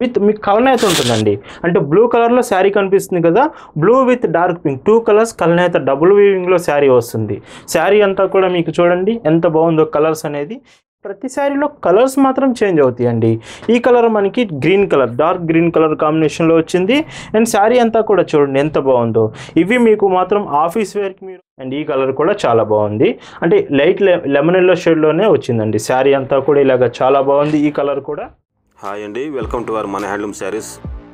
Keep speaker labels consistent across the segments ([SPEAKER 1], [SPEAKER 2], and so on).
[SPEAKER 1] with మీకు కలనేత ఉంటుందండి అంటే బ్లూ కలర్లో శారీ కనిపిస్తుంది కదా blue with dark pink two colours కలనేత డబుల్ వీవింగ్లో శారీ వస్తుంది శారీ అంతా కూడా మీకు చూడండి ఎంత బాగుందో కలర్స్ అనేది ప్రతి శారీలో కలర్స్ మాత్రం చేంజ్ అవుతాయండి ఈ కలర్ మనకి green colour dark green colour కాంబినేషన్లో వచ్చింది అండ్ శారీ అంతా కూడా చూడండి ఎంత బాగుందో ఇవి మీకు మాత్రం ఆఫీస్ వేర్కి మీరు అండ్ ఈ కలర్ కూడా చాలా బాగుంది అంటే లైట్ లెమన్ ఎల్లో షేడ్లోనే వచ్చిందండి శారీ అంతా కూడా ఇలాగ చాలా బాగుంది ఈ కలర్ కూడా
[SPEAKER 2] హాయ్ అండి వెల్కమ్ టు అవర్ మన హ్యాండ్లూమ్ శారీస్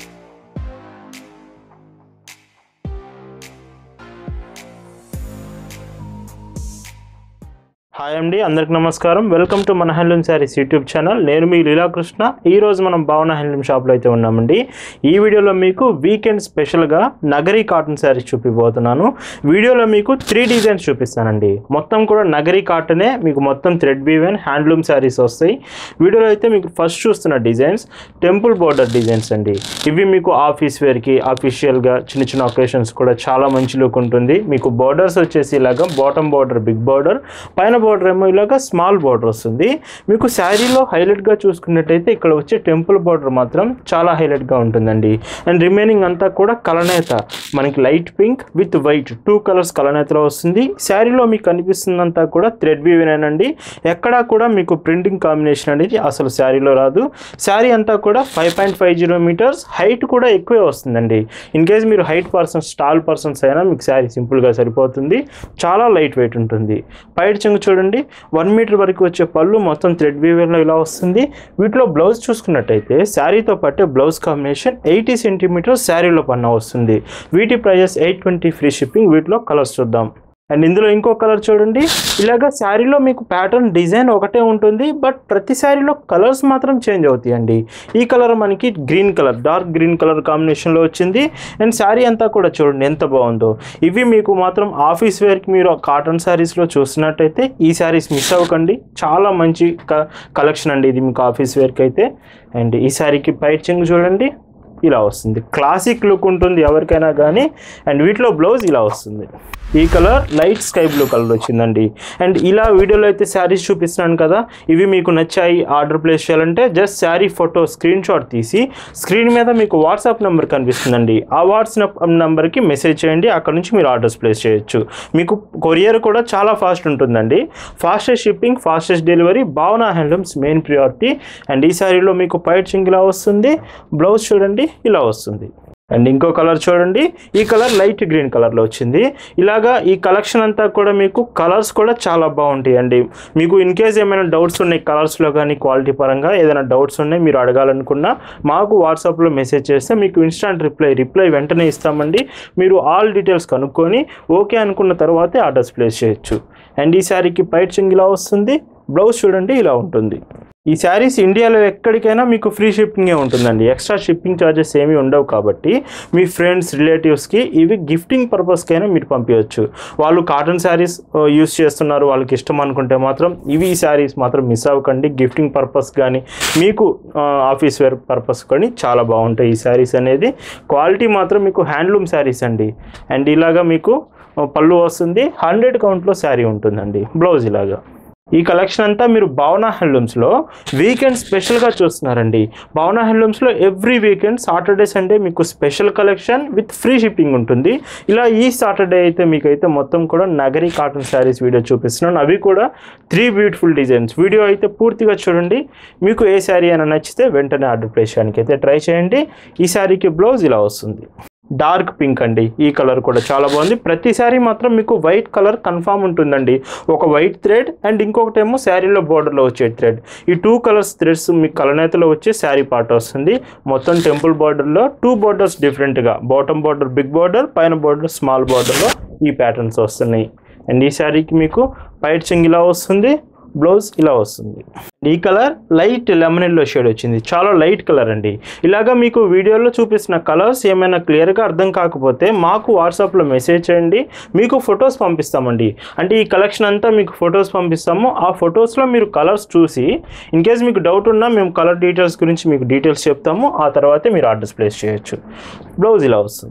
[SPEAKER 1] హాయ్ అండి అందరికి నమస్కారం వెల్కమ్ టు మన హ్యాండ్లూమ్ శారీస్ యూట్యూబ్ ఛానల్ నేను మీ లీలాకృష్ణ ఈ రోజు మనం భావన హ్యాండ్లూమ్ షాప్లో అయితే ఉన్నామండి ఈ వీడియోలో మీకు వీకెండ్ స్పెషల్గా నగరీ కాటన్ శారీస్ చూపిపోతున్నాను వీడియోలో మీకు త్రీ డిజైన్స్ చూపిస్తానండి మొత్తం కూడా నగరీ కాటనే మీకు మొత్తం థ్రెడ్ వీవెన్ హ్యాండ్లూమ్ శారీస్ వస్తాయి వీడియోలో అయితే మీకు ఫస్ట్ చూస్తున్న డిజైన్స్ టెంపుల్ బోర్డర్ డిజైన్స్ అండి ఇవి మీకు ఆఫీస్ వేర్కి అఫీషియల్గా చిన్న చిన్న ఒకేషన్స్ కూడా చాలా మంచి లుక్ ఉంటుంది మీకు బోర్డర్స్ వచ్చేసి ఇలాగా బాటమ్ బోర్డర్ బిగ్ బోర్డర్ పైన బోర్డర్ ఏమో ఇలాగా స్మాల్ బోర్డర్ వస్తుంది మీకు శారీలో హైలైట్గా చూసుకున్నట్టయితే ఇక్కడ వచ్చే టెంపుల్ బోర్డర్ మాత్రం చాలా హైలైట్గా ఉంటుందండి అండ్ రిమైనింగ్ అంతా కూడా కలనేత మనకి light pink with white two colours కలనేతలో వస్తుంది శారీలో మీకు కనిపిస్తుందంతా కూడా థ్రెడ్ వీవేనండి ఎక్కడా కూడా మీకు ప్రింటింగ్ కాంబినేషన్ అనేది అసలు శారీలో రాదు శారీ అంతా కూడా five point five zero metres height కూడా ఎక్కువే వస్తుందండి ఇన్ కేస్ మీరు హైట్ పర్సన్స్ టాల్ పర్సన్స్ అయినా మీకు శారీ సింపుల్గా సరిపోతుంది చాలా లైట్ వెయిట్ ఉంటుంది పైట చెంగు చూడండి వన్ మీటర్ వరకు వచ్చే పళ్ళు మొత్తం థ్రెడ్ వీవర్లో ఇలా వస్తుంది వీటిలో బ్లౌజ్ చూసుకున్నట్టయితే శారీతో పాటు బ్లౌజ్ కాంబినేషన్ ఎయిటీ సెంటీమీటర్స్ శారీలో పన్న వస్తుంది వీటి prices eight twenty free shipping వీటిలో కలర్స్ చూద్దాం అండ్ ఇందులో ఇంకో కలర్ చూడండి ఇలాగ శారీలో మీకు ప్యాటర్న్ డిజైన్ ఒకటే ఉంటుంది బట్ ప్రతి శారీలో కలర్స్ మాత్రం చేంజ్ అవుతాయండి ఈ కలర్ మనకి green colour dark green colour కాంబినేషన్లో వచ్చింది అండ్ శారీ అంతా కూడా చూడండి ఎంత బాగుందో ఇవి మీకు మాత్రం ఆఫీస్ వేర్కి మీరు కాటన్ శారీస్లో చూసినట్టయితే ఈ శారీస్ మిస్ అవ్వకండి చాలా మంచి క కలెక్షన్ అండి ఇది మీకు ఆఫీస్ వేర్కి అయితే అండ్ ఈ శారీకి పైచింగ్ చూడండి ఇలా వస్తుంది క్లాసిక్ లుక్ ఉంటుంది ఎవరికైనా కానీ అండ్ వీటిలో బ్లౌజ్ ఇలా వస్తుంది ఈ colour light sky blue colour వచ్చిందండి అండ్ ఇలా వీడియోలో అయితే శారీస్ చూపిస్తున్నాను కదా ఇవి మీకు నచ్చాయి ఆర్డర్ ప్లేస్ చేయాలంటే just sari photo screen shot తీసి స్క్రీన్ మీద మీకు వాట్సాప్ నెంబర్ కనిపిస్తుందండి ఆ వాట్సాప్ నెంబర్కి మెసేజ్ చేయండి అక్కడ నుంచి మీరు ఆర్డర్స్ ప్లేస్ చేయొచ్చు మీకు కొరియర్ కూడా చాలా ఫాస్ట్ ఉంటుందండి fastest shipping fastest delivery Bhavana handlooms main priority and ఈ శారీలో మీకు పైట్ చింగ్ ఇలా వస్తుంది బ్లౌజ్ చూడండి ఇలా వస్తుంది అండ్ ఇంకో కలర్ చూడండి ఈ కలర్ లైట్ గ్రీన్ కలర్లో వచ్చింది ఇలాగా ఈ కలెక్షన్ అంతా కూడా మీకు కలర్స్ కూడా చాలా బాగుంటాయి అండి మీకు ఇన్ కేస్ ఏమైనా డౌట్స్ ఉన్నాయి కలర్స్లో కానీ క్వాలిటీ పరంగా ఏదైనా డౌట్స్ ఉన్నాయి మీరు అడగాలనుకున్నా మాకు వాట్సాప్లో మెసేజ్ చేస్తే మీకు ఇన్స్టాంట్ రిప్లై రిప్లై వెంటనే ఇస్తామండి మీరు ఆల్ డీటెయిల్స్ కనుక్కొని ఓకే అనుకున్న తర్వాతే ఆర్డర్స్ ప్లేస్ చేయొచ్చు అండ్ ఈ శారీకి పైట్ చింగ్ ఇలా వస్తుంది బ్లౌజ్ చూడండి ఇలా ఉంటుంది ఈ శారీస్ ఇండియాలో ఎక్కడికైనా మీకు ఫ్రీ షిప్పింగే ఉంటుందండి ఎక్స్ట్రా షిప్పింగ్ ఛార్జెస్ ఏమీ ఉండవు కాబట్టి మీ ఫ్రెండ్స్ రిలేటివ్స్కి ఇవి గిఫ్టింగ్ పర్పస్కైనా మీరు పంపించవచ్చు వాళ్ళు కాటన్ శారీస్ యూస్ చేస్తున్నారు వాళ్ళకి ఇష్టం అనుకుంటే మాత్రం ఇవి ఈ శారీస్ మాత్రం మిస్ అవ్వకండి గిఫ్టింగ్ పర్పస్ కానీ మీకు ఆఫీస్ వేర్ పర్పస్ కానీ చాలా బాగుంటాయి ఈ శారీస్ అనేది క్వాలిటీ మాత్రం మీకు హ్యాండ్లూమ్ శారీస్ అండి అండ్ ఇలాగా మీకు పళ్ళు వస్తుంది హండ్రెడ్ కౌంట్లో శారీ ఉంటుందండి బ్లౌజ్ ఇలాగా ఈ కలెక్షన్ అంతా మీరు భావన హ్యాండ్లూమ్స్లో వీకెండ్ స్పెషల్గా చూస్తున్నారండి భావన హ్యాండ్లూమ్స్లో ఎవ్రీ వీకెండ్ సాటర్డే సండే మీకు special collection with free shipping ఉంటుంది ఇలా ఈ సాటర్డే అయితే మీకైతే మొత్తం కూడా నగరీ కాటన్ శారీస్ వీడియో చూపిస్తున్నాను అవి కూడా త్రీ బ్యూటిఫుల్ డిజైన్స్ వీడియో అయితే పూర్తిగా చూడండి మీకు ఏ శారీ అయినా నచ్చితే వెంటనే ఆర్డర్ ప్లేస్ చేయడానికి అయితే ట్రై చేయండి ఈ శారీకి బ్లౌజ్ ఇలా వస్తుంది డార్క్ పింక్ అండి ఈ కలర్ కూడా చాలా బాగుంది ప్రతి శారీ మాత్రం మీకు వైట్ కలర్ కన్ఫామ్ ఉంటుందండి ఒక వైట్ థ్రెడ్ అండ్ ఇంకొకటి ఏమో శారీలో బోర్డర్లో వచ్చే థ్రెడ్ ఈ టూ కలర్స్ థ్రెడ్స్ మీకు కలనేతలో వచ్చే శారీ పార్ట్ వస్తుంది మొత్తం టెంపుల్ బార్డర్లో టూ బార్డర్స్ డిఫరెంట్గా బాటమ్ బార్డర్ బిగ్ బార్డర్ పైన బార్డర్ స్మాల్ బార్డర్లో ఈ ప్యాటర్న్స్ వస్తున్నాయి అండ్ ఈ శారీకి మీకు పైట్ చింగ్ ఇలా వస్తుంది బ్లౌజ్ ఇలా వస్తుంది ఈ colour light lemon yellow shade వచ్చింది చాలా లైట్ కలర్ అండి ఇలాగా మీకు వీడియోలో చూపిస్తున్న కలర్స్ ఏమైనా క్లియర్గా అర్థం కాకపోతే మాకు వాట్సాప్లో మెసేజ్ చేయండి మీకు ఫొటోస్ పంపిస్తామండి అంటే ఈ కలెక్షన్ అంతా మీకు ఫొటోస్ పంపిస్తాము ఆ ఫొటోస్లో మీరు కలర్స్ చూసి ఇన్ కేస్ మీకు డౌట్ ఉన్నా మేము కలర్ డీటెయిల్స్ గురించి మీకు డీటెయిల్స్ చెప్తాము ఆ తర్వాతే మీరు ఆర్డర్స్ ప్లేస్ చేయొచ్చు బ్లౌజ్ ఇలా వస్తుంది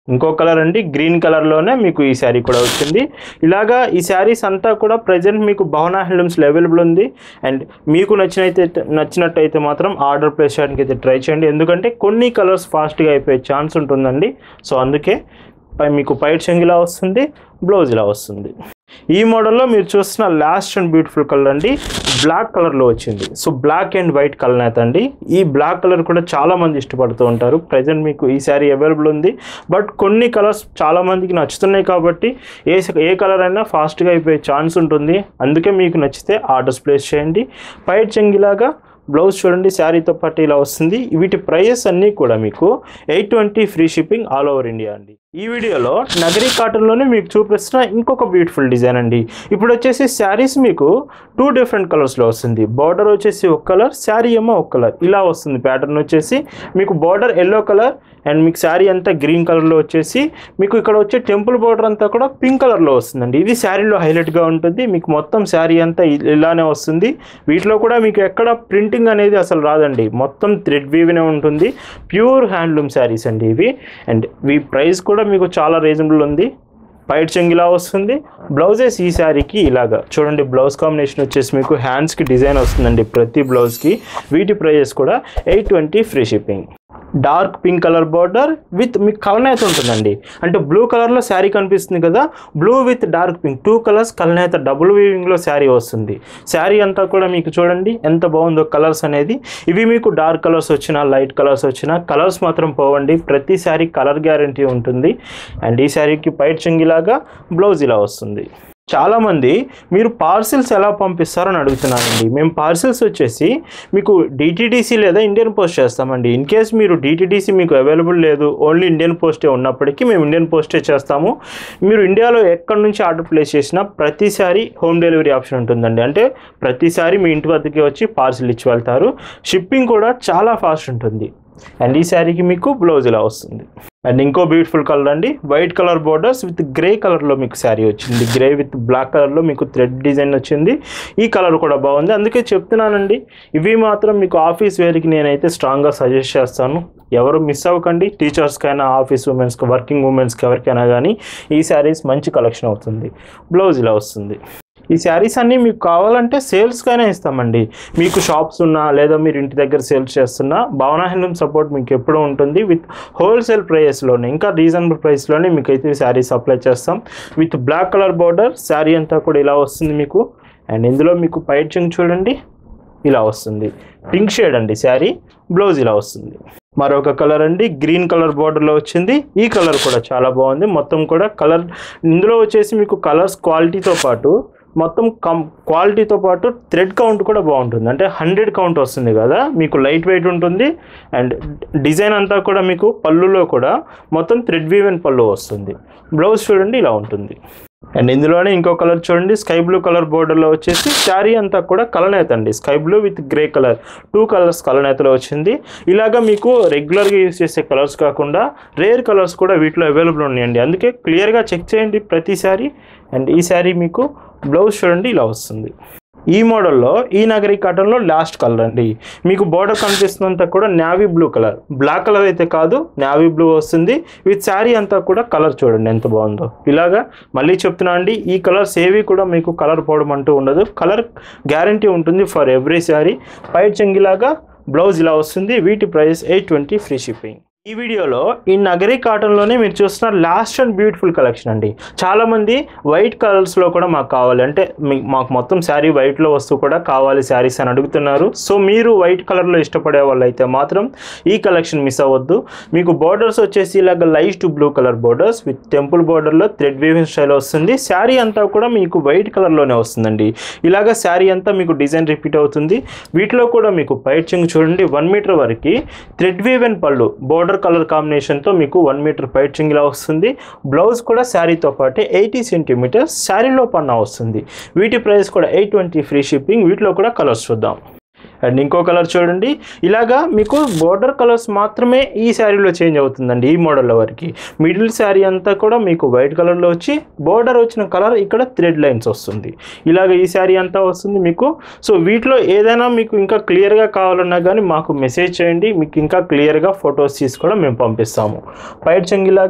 [SPEAKER 1] ఇంకో కలర్ అండి గ్రీన్ కలర్లోనే మీకు ఈ శారీ కూడా వచ్చింది ఇలాగా ఈ శారీస్ అంతా కూడా ప్రజెంట్ మీకు భవన హ్యాండ్లూమ్స్లో అవైలబుల్ ఉంది అండ్ మీకు నచ్చినైతే నచ్చినట్టయితే మాత్రం ఆర్డర్ ప్లేస్ చేయడానికి అయితే ట్రై చేయండి ఎందుకంటే కొన్ని కలర్స్ ఫాస్ట్గా అయిపోయే ఛాన్స్ ఉంటుందండి సో అందుకే పై మీకు పైట్ చెంగ్ ఇలా వస్తుంది బ్లౌజ్ ఇలా వస్తుంది ఈ మోడల్లో మీరు చూస్తున్న లాస్ట్ అండ్ బ్యూటిఫుల్ కలర్ అండి బ్లాక్ కలర్లో వచ్చింది so black and white colour అయితే అండి ఈ బ్లాక్ కలర్ కూడా చాలా మంది ఇష్టపడుతూ ఉంటారు ప్రజెంట్ మీకు ఈ శారీ అవైలబుల్ ఉంది బట్ కొన్ని కలర్స్ చాలా మందికి నచ్చుతున్నాయి కాబట్టి ఏ ఏ కలర్ అయినా ఫాస్ట్గా అయిపోయే ఛాన్స్ ఉంటుంది అందుకే మీకు నచ్చితే ఆర్డర్స్ ప్లేస్ చేయండి పైట్ చెంగిలాగా బ్లౌజ్ చూడండి శారీతో పాటు ఇలా వస్తుంది వీటి ప్రైజెస్ అన్నీ కూడా మీకు eight twenty free shipping all over India అండి ఈ వీడియోలో నగరీ కాటన్లోనే మీకు చూపిస్తున్న ఇంకొక బ్యూటిఫుల్ డిజైన్ అండి ఇప్పుడు వచ్చేసి శారీస్ మీకు టూ డిఫరెంట్ కలర్స్లో వస్తుంది బార్డర్ వచ్చేసి ఒక కలర్ శారీ ఏమో ఒక కలర్ ఇలా వస్తుంది ప్యాటర్న్ వచ్చేసి మీకు బార్డర్ ఎల్లో కలర్ అండ్ మీకు శారీ అంతా గ్రీన్ కలర్లో వచ్చేసి మీకు ఇక్కడ వచ్చే టెంపుల్ బార్డర్ అంతా కూడా పింక్ కలర్లో వస్తుందండి ఇది శారీలో హైలైట్గా ఉంటుంది మీకు మొత్తం శారీ అంతా ఇ- ఇలానే వస్తుంది వీటిలో కూడా మీకు ఎక్కడ ప్రింటింగ్ అనేది అసలు రాదండి మొత్తం థ్రెడ్ వీవ్నే ఉంటుంది ప్యూర్ హ్యాండ్లూమ్ శారీస్ అండి ఇవి అండ్ ఈ ప్రైస్ కూడా మీకు చాలా రీజనబుల్ ఉంది పైట్ చెంగ్ ఇలా వస్తుంది బ్లౌజెస్ ఈ శారీకి ఇలాగా చూడండి బ్లౌజ్ కాంబినేషన్ వచ్చేసి మీకు హ్యాండ్స్కి డిజైన్ వస్తుందండి ప్రతి బ్లౌజ్కి వీటి ప్రైజెస్ కూడా eight twenty free shipping dark pink colour border with మీకు కలనేత ఉంటుందండి అంటే బ్లూ కలర్లో శారీ కనిపిస్తుంది కదా blue with dark pink two colours కలనేత డబుల్ వీవింగ్లో శారీ వస్తుంది శారీ అంతా కూడా మీకు చూడండి ఎంత బాగుందో కలర్స్ అనేది ఇవి మీకు డార్క్ కలర్స్ వచ్చినా లైట్ కలర్స్ వచ్చినా కలర్స్ మాత్రం పోవండి ప్రతి శారీ కలర్ గ్యారంటీ ఉంటుంది అండ్ ఈ శారీకి పైట్ చెంగిలాగా బ్లౌజ్ ఇలా వస్తుంది చాలామంది మీరు పార్సిల్స్ ఎలా పంపిస్తారని అడుగుతున్నానండి మేము పార్సిల్స్ వచ్చేసి మీకు డిటీడీసీ లేదా ఇండియన్ పోస్ట్ చేస్తామండి ఇన్ కేస్ మీరు డిటీడీసీ మీకు అవైలబుల్ లేదు ఓన్లీ ఇండియన్ పోస్టే ఉన్నప్పటికీ మేము ఇండియన్ పోస్టే చేస్తాము మీరు ఇండియాలో ఎక్కడి నుంచి ఆర్డర్ ప్లేస్ చేసినా ప్రతిసారి హోమ్ డెలివరీ ఆప్షన్ ఉంటుందండి అంటే ప్రతిసారి మీ ఇంటి వద్దకే వచ్చి పార్సిల్ ఇచ్చి వెళ్తారు షిప్పింగ్ కూడా చాలా ఫాస్ట్ ఉంటుంది అండ్ ఈ శారీకి మీకు బ్లౌజ్ ఇలా వస్తుంది అండ్ ఇంకో బ్యూటిఫుల్ కలర్ అండి white colour borders with grey కలర్లో మీకు శారీ వచ్చింది గ్రే విత్ బ్లాక్ కలర్లో మీకు థ్రెడ్ డిజైన్ వచ్చింది ఈ కలర్ కూడా బాగుంది అందుకే చెప్తున్నానండి ఇవి మాత్రం మీకు ఆఫీస్ వేర్కి నేనైతే స్ట్రాంగ్గా సజెస్ట్ చేస్తాను ఎవరు మిస్ అవ్వకండి టీచర్స్కైనా ఆఫీస్ ఉమెన్స్కి వర్కింగ్ ఉమెన్స్కి ఎవరికైనా కానీ ఈ శారీస్ మంచి కలెక్షన్ అవుతుంది బ్లౌజ్ ఇలా వస్తుంది ఈ శారీస్ అన్నీ మీకు కావాలంటే సేల్స్కైనా ఇస్తామండి మీకు షాప్స్ ఉన్నా లేదా మీరు ఇంటి దగ్గర సేల్స్ చేస్తున్నా భావనా హ్యాండ్లూమ్ సపోర్ట్ మీకు ఎప్పుడూ ఉంటుంది విత్ హోల్సేల్ ప్రైస్లోనే ఇంకా రీజనబుల్ ప్రైస్లోనే మీకు అయితే శారీ సప్లై చేస్తాం with black colour border sari అంతా కూడా ఇలా వస్తుంది మీకు అండ్ ఇందులో మీకు పైచింగ్ చూడండి ఇలా వస్తుంది పింక్ షేడ్ అండి శారీ బ్లౌజ్ ఇలా వస్తుంది మరొక కలర్ అండి గ్రీన్ కలర్ బార్డర్లో వచ్చింది ఈ కలర్ కూడా చాలా బాగుంది మొత్తం కూడా కలర్ ఇందులో వచ్చేసి మీకు కలర్స్ క్వాలిటీతో పాటు మొత్తం కం క్వాలిటీతో పాటు థ్రెడ్ కౌంట్ కూడా బాగుంటుంది అంటే హండ్రెడ్ కౌంట్ వస్తుంది కదా మీకు లైట్ వెయిట్ ఉంటుంది అండ్ డిజైన్ అంతా కూడా మీకు పళ్ళులో కూడా మొత్తం థ్రెడ్ వీవెన్ పళ్ళు వస్తుంది బ్లౌజ్ చూడండి ఇలా ఉంటుంది అండ్ ఇందులోనే ఇంకో కలర్ చూడండి స్కై బ్లూ కలర్ బోర్డర్లో వచ్చేసి శారీ అంతా కూడా కలనేత అండి sky blue with grey colour two colours కలనేతలో వచ్చింది ఇలాగా మీకు రెగ్యులర్గా యూస్ చేసే కలర్స్ కాకుండా రేర్ కలర్స్ కూడా వీటిలో అవైలబుల్ ఉన్నాయండి అందుకే క్లియర్గా చెక్ చేయండి ప్రతి శారీ అండ్ ఈ శారీ మీకు బ్లౌజ్ చూడండి ఇలా వస్తుంది ఈ మోడల్లో ఈ నగరీ కాటన్లో లాస్ట్ కలర్ అండి మీకు బోర్డర్ కనిపిస్తున్నంత కూడా navy blue colour black colour అయితే కాదు నావీ బ్లూ వస్తుంది విత్ శారీ అంతా కూడా కలర్ చూడండి ఎంత బాగుందో ఇలాగా మళ్ళీ చెప్తున్నా అండి ఈ కలర్స్ ఏవి కూడా మీకు కలర్ పోవడం అంటూ ఉండదు కలర్ గ్యారంటీ ఉంటుంది ఫర్ ఎవ్రీ శారీ పైట్ చెంగిలాగా బ్లౌజ్ ఇలా వస్తుంది వీటి price eight twenty free shipping ఈ వీడియోలో ఈ నగరీ కాటన్లోనే మీరు చూస్తున్న లాస్ట్ అండ్ బ్యూటిఫుల్ కలెక్షన్ అండి చాలామంది వైట్ కలర్స్లో కూడా మాకు కావాలి అంటే మీ- మాకు మొత్తం శారీ వైట్లో వస్తువు కూడా కావాలి శారీస్ అని అడుగుతున్నారు సో మీరు వైట్ కలర్లో ఇష్టపడే వాళ్ళు అయితే మాత్రం ఈ కలెక్షన్ మిస్ అవ్వద్దు మీకు బోర్డర్స్ వచ్చేసి ఇలాగ light blue colour borders with temple బోర్డర్లో థ్రెడ్ వీవింగ్ స్టైల్ వస్తుంది శారీ అంతా కూడా మీకు వైట్ కలర్లోనే వస్తుందండి ఇలాగ శారీ అంతా మీకు డిజైన్ రిపీట్ అవుతుంది వీటిలో కూడా మీకు పైచింగ్ చూడండి వన్ మీటర్ వరకు థ్రెడ్ వీవెన్ పళ్ళు బోర్డర్ కలర్ కాంబినేషన్తో మీకు వన్ మీటర్ పైచింగ్ ఇలా వస్తుంది బ్లౌజ్ కూడా శారీతో పాటు ఎయిటీ సెంటీమీటర్స్ శారీలో పన్నా వస్తుంది వీటి ప్రైస్ కూడా ఎయిట్ ట్వంటీ ఫ్రీ షిప్పింగ్ వీటిలో కూడా కలర్స్ చూద్దాం అండ్ ఇంకో కలర్ చూడండి ఇలాగా మీకు బోర్డర్ కలర్స్ మాత్రమే ఈ శారీలో చేంజ్ అవుతుందండి ఈ మోడల్ వరకు మిడిల్ శారీ అంతా కూడా మీకు వైట్ కలర్లో వచ్చి బోర్డర్ వచ్చిన కలర్ ఇక్కడ థ్రెడ్ లైన్స్ వస్తుంది ఇలాగ ఈ శారీ అంతా వస్తుంది మీకు సో వీటిలో ఏదైనా మీకు ఇంకా క్లియర్గా కావాలన్నా కానీ మాకు మెసేజ్ చేయండి మీకు ఇంకా క్లియర్గా ఫొటోస్ తీసి కూడా మేము పంపిస్తాము పైట్ చెంగిలాగా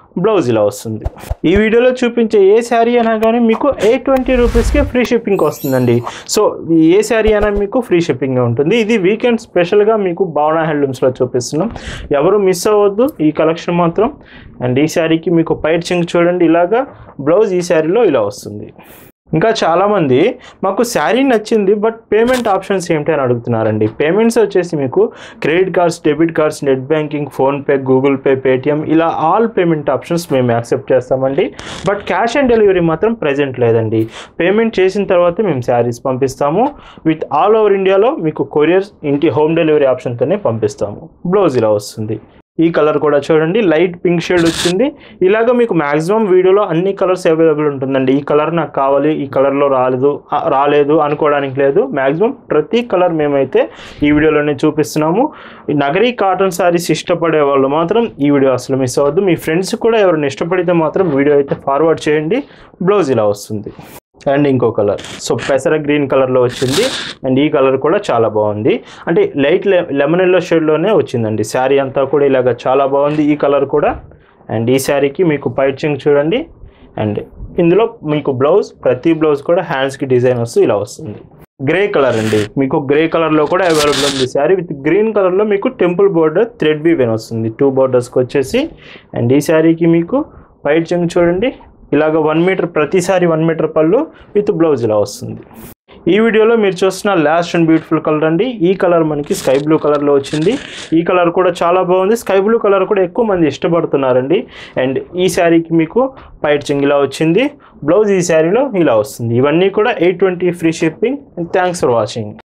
[SPEAKER 1] బ్లౌజ్ ఇలా వస్తుంది ఈ వీడియోలో చూపించే ఏ శారీ అయినా కానీ మీకు ఎయిట్ ట్వంటీ రూపీస్కి ఫ్రీ షిప్పింగ్ వస్తుందండి సో ఏ శారీ అయినా మీకు ఫ్రీ షిప్పింగ్ ఉంటుంది ఇది వీకెండ్ స్పెషల్గా మీకు భావన హ్యాండ్లూమ్స్లో చూపిస్తున్నాం ఎవరు మిస్ అవ్వద్దు ఈ కలెక్షన్ మాత్రం అండ్ ఈ శారీకి మీకు పైట్ చింగ్ చూడండి ఇలాగా బ్లౌజ్ ఈ శారీలో ఇలా వస్తుంది ఇంకా చాలామంది మాకు శారీ నచ్చింది బట్ పేమెంట్ ఆప్షన్స్ ఏమిటి అని అడుగుతున్నారండి పేమెంట్స్ వచ్చేసి మీకు credit cards debit cards net banking PhonePe Google Pay Paytm ఇలా ఆల్ పేమెంట్ ఆప్షన్స్ మేము యాక్సెప్ట్ చేస్తామండి బట్ క్యాష్ ఆన్ డెలివరీ మాత్రం ప్రజెంట్ లేదండి పేమెంట్ చేసిన తర్వాత మేము శారీస్ పంపిస్తాము విత్ ఆల్ ఓవర్ ఇండియాలో మీకు కొరియర్స్ ఇంటి హోమ్ డెలివరీ ఆప్షన్తోనే పంపిస్తాము బ్లౌజ్ ఇలా వస్తుంది ఈ కలర్ కూడా చూడండి లైట్ పింక్ షేడ్ వచ్చింది ఇలాగ మీకు మాక్సిమం వీడియోలో అన్ని కలర్స్ అవైలబుల్ ఉంటుందండి ఈ కలర్ నాకు కావాలి ఈ కలర్లో రాలేదు ఆ, రాలేదు అనుకోవడానికి లేదు మాక్సిమం ప్రతి కలర్ మేమైతే ఈ వీడియోలోనే చూపిస్తున్నాము ఈ నగరీ కాటన్ శారీస్ ఇష్టపడే వాళ్ళు మాత్రం ఈ వీడియో అసలు మిస్ అవ్వద్దు మీ ఫ్రెండ్స్ కూడా ఎవరైనా ఇష్టపడితే మాత్రం వీడియో అయితే ఫార్వర్డ్ చేయండి బ్లౌజ్ ఇలా వస్తుంది అండ్ ఇంకో కలర్ సో పెసర గ్రీన్ కలర్లో వచ్చింది అండ్ ఈ కలర్ కూడా చాలా బాగుంది అంటే లైట్ లెమన్ ఎల్లో షేడ్లోనే వచ్చిందండి శారీ అంతా కూడా ఇలాగ చాలా బాగుంది ఈ కలర్ కూడా అండ్ ఈ శారీకి మీకు పైచింగ్ చూడండి అండ్ ఇందులో మీకు బ్లౌజ్ ప్రతి బ్లౌజ్ కూడా హ్యాండ్స్కి డిజైన్ వస్తూ ఇలా వస్తుంది గ్రే కలర్ అండి మీకు గ్రే కలర్లో కూడా అవైలబుల్ ఉంది శారీ విత్ గ్రీన్ కలర్లో మీకు టెంపుల్ బోర్డర్ థ్రెడ్ వీవెన్ వస్తుంది టూ బోర్డర్స్కి వచ్చేసి అండ్ ఈ శారీకి మీకు వైట్ చెంగ్ చూడండి ఇలాగ వన్ మీటర్ ప్రతిసారి వన్ మీటర్ పళ్ళు విత్ బ్లౌజ్ ఇలా వస్తుంది ఈ వీడియోలో మీరు చూస్తున్న లాస్ట్ అండ్ బ్యూటిఫుల్ కలర్ అండి ఈ కలర్ మనకి స్కై బ్లూ కలర్లో వచ్చింది ఈ కలర్ కూడా చాలా బాగుంది స్కై బ్లూ కలర్ కూడా ఎక్కువ మంది ఇష్టపడుతున్నారండి అండ్ ఈ శారీకి మీకు పైట్ చింగ్ ఇలా వచ్చింది బ్లౌజ్ ఈ శారీలో ఇలా వస్తుంది ఇవన్నీ కూడా eight twenty free shipping thanks for watching